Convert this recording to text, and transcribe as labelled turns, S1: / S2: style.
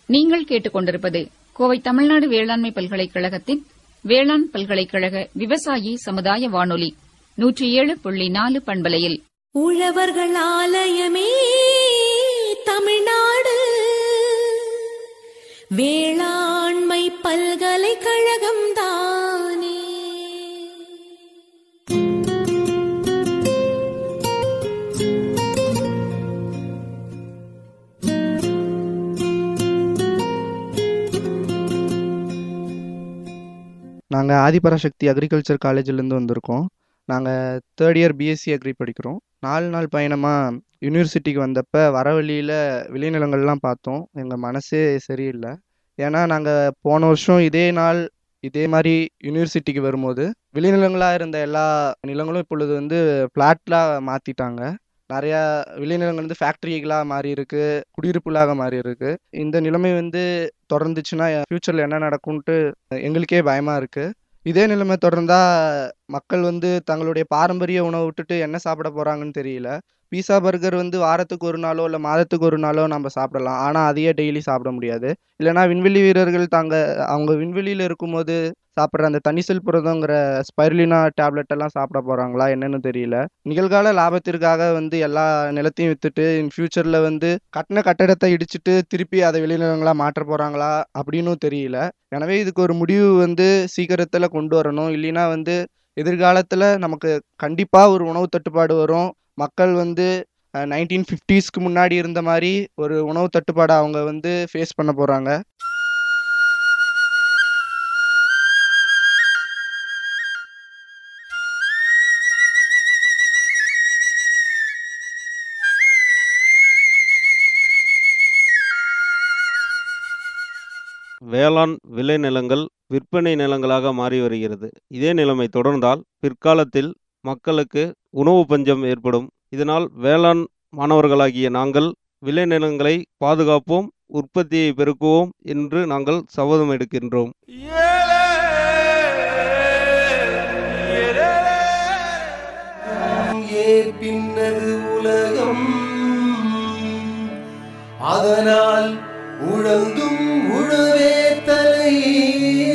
S1: நீங்கள் கேட்டுக்கொண்டிருப்பது கோவை தமிழ்நாடு வேளாண்மை பல்கலைக்கழகத்தின் வேளாண் பல்கலைக்கழக விவசாயி சமுதாய வானொலி நூற்றி ஏழு புள்ளி நாலு பண்பலையில்
S2: உழவர்கள் ஆலயமே தமிழ்நாடு வேளாண்மை பல்கலைக்கழகம் தானே
S3: நாங்கள் ஆதிபராசக்தி அக்ரிகல்ச்சர் காலேஜிலேருந்து வந்திருக்கோம் நாங்கள் தேர்ட் இயர் பிஎஸ்சி அக்ரி படிக்கிறோம் நாலு நாள் பயணமாக யூனிவர்சிட்டிக்கு வந்தப்போ வர வழியில் விளைநிலங்கள்லாம் பார்த்தோம் எங்கள் மனசே சரியில்லை ஏன்னா நாங்கள் போன வருஷம் இதே நாள் இதே மாதிரி யூனிவர்சிட்டிக்கு வரும்போது விளைநிலங்களாக இருந்த எல்லா நிலங்களும் இப்பொழுது வந்து ஃப்ளாட்லாம் மாற்றிட்டாங்க நிறையா விளைநிலங்கள் வந்து ஃபேக்ட்ரிகளாக மாறி இருக்கு குடியிருப்புகளாக மாறி இருக்கு இந்த நிலைமை வந்து தொடர்ந்துச்சுன்னா ஃப்யூச்சரில் என்ன நடக்கும்ன்ட்டு எங்களுக்கே பயமாக இருக்கு இதே நிலைமை தொடர்ந்தா மக்கள் வந்து தங்களுடைய பாரம்பரிய உணவை விட்டுட்டு என்ன சாப்பிட போறாங்கன்னு தெரியல பீஸா பர்கர் வந்து வாரத்துக்கு ஒரு நாளோ இல்லை மாதத்துக்கு ஒரு நாளோ நம்ம சாப்பிடலாம் ஆனால் அதையே டெய்லி சாப்பிட முடியாது இல்லைனா விண்வெளி வீரர்கள் தாங்க அவங்க விண்வெளியில் இருக்கும்போது சாப்பிட்ற அந்த தனிசெல் புரதங்கிற ஸ்பைருலினா டேப்லெட் எல்லாம் சாப்பிட போறாங்களா என்னன்னு தெரியல நிகழ்கால லாபத்திற்காக வந்து எல்லா நிலத்தையும் வித்துட்டு இன் ஃபியூச்சரில் வந்து கட்டின கட்டடத்தை இடிச்சிட்டு திருப்பி அதை விளைநிலங்களா மாற்ற போறாங்களா அப்படின்னும் தெரியல எனவே இதுக்கு ஒரு முடிவு வந்து சீக்கிரத்தில் கொண்டு வரணும் இல்லைன்னா வந்து எதிர்காலத்தில் நமக்கு கண்டிப்பாக ஒரு உணவு தட்டுப்பாடு வரும் மக்கள் வந்து நைன்டீன் ஃபிஃப்டிஸ்க்கு முன்னாடி இருந்த மாதிரி ஒரு உணவு தட்டுப்பாடை அவங்க வந்து ஃபேஸ் பண்ண போகிறாங்க
S4: வேளாண் விளைநிலங்கள் விற்பனை நிலங்களாக மாறி வருகிறது இதே நிலைமை தொடர்ந்தால் பிற்காலத்தில் மக்களுக்கு உணவு பஞ்சம் ஏற்படும் இதனால் வேளாண் மாணவர்களாகிய நாங்கள் விளைநிலங்களை பாதுகாப்போம் உற்பத்தியை பெருக்குவோம் என்று நாங்கள் சபதம் எடுக்கின்றோம்
S5: இங்கே பின்னது உலகம் அதனால் உழந்தும் உழவே தலை